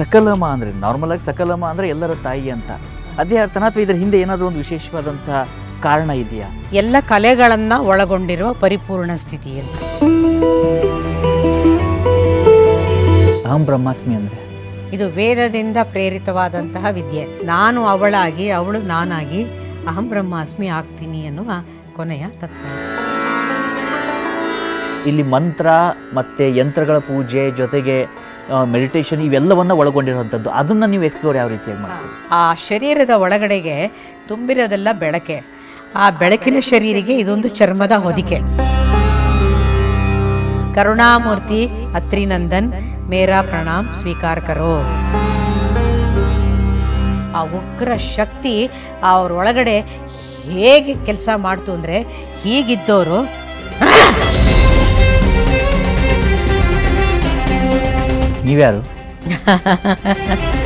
ಸಕಲಮ ಅಂದರೆ ನಾರ್ಮಲ್ ಆಗಿ ಸಕಲಮ ಅಂದರೆ ಎಲ್ಲರ ತಾಯಿ ಅಂತ ಅದೇ ಅರ್ಥನ ಅಥವಾ ಇದರ ಹಿಂದೆ ಏನಾದರೂ ಒಂದು ವಿಶೇಷವಾದಂಥ ಕಾರಣ ಇದೆಯಾ ಎಲ್ಲ ಕಲೆಗಳನ್ನು ಒಳಗೊಂಡಿರುವ ಪರಿಪೂರ್ಣ ಸ್ಥಿತಿ ಅಂತ ಅಹಂ ಬ್ರಹ್ಮಾಸ್ಮಿ ಅಂದರೆ ಇದು ವೇದದಿಂದ ಪ್ರೇರಿತವಾದಂತಹ ವಿದ್ಯೆ ನಾನು ಅವಳಾಗಿ ಅವಳು ನಾನಾಗಿ ಅಹಂ ಬ್ರಹ್ಮಾಸ್ಮಿ ಆಗ್ತೀನಿ ಅನ್ನುವ ಕೊನೆಯ ತತ್ವ ಇಲ್ಲಿ ಮಂತ್ರ ಮತ್ತು ಯಂತ್ರಗಳ ಪೂಜೆ ಜೊತೆಗೆ ಮೆಡಿಟೇಷನ್ ಇವೆಲ್ಲವನ್ನ ಒಳಗೊಂಡಿರುವಂಥದ್ದು ಅದನ್ನು ನೀವು ಎಕ್ಸ್ಪ್ಲೋರ್ ಯಾವ ರೀತಿಯಾಗಿ ಮಾಡ್ತೀರಿ ಆ ಶರೀರದ ಒಳಗಡೆಗೆ ತುಂಬಿರೋದೆಲ್ಲ ಬೆಳಕೆ ಆ ಬೆಳಕಿನ ಶರೀರಿಗೆ ಇದೊಂದು ಚರ್ಮದ ಹೊದಿಕೆ ಕರುಣಾಮೂರ್ತಿ ಅತ್ರಿನಂದನ್ ಮೇರಾ ಪ್ರಣಾಮ್ ಸ್ವೀಕಾರ ಕರೋ ಆ ಉಗ್ರ ಶಕ್ತಿ ಅವ್ರ ಒಳಗಡೆ ಹೇಗೆ ಕೆಲಸ ಮಾಡ್ತು ಅಂದರೆ ಹೀಗಿದ್ದವರು ನೀವ್ಯಾರು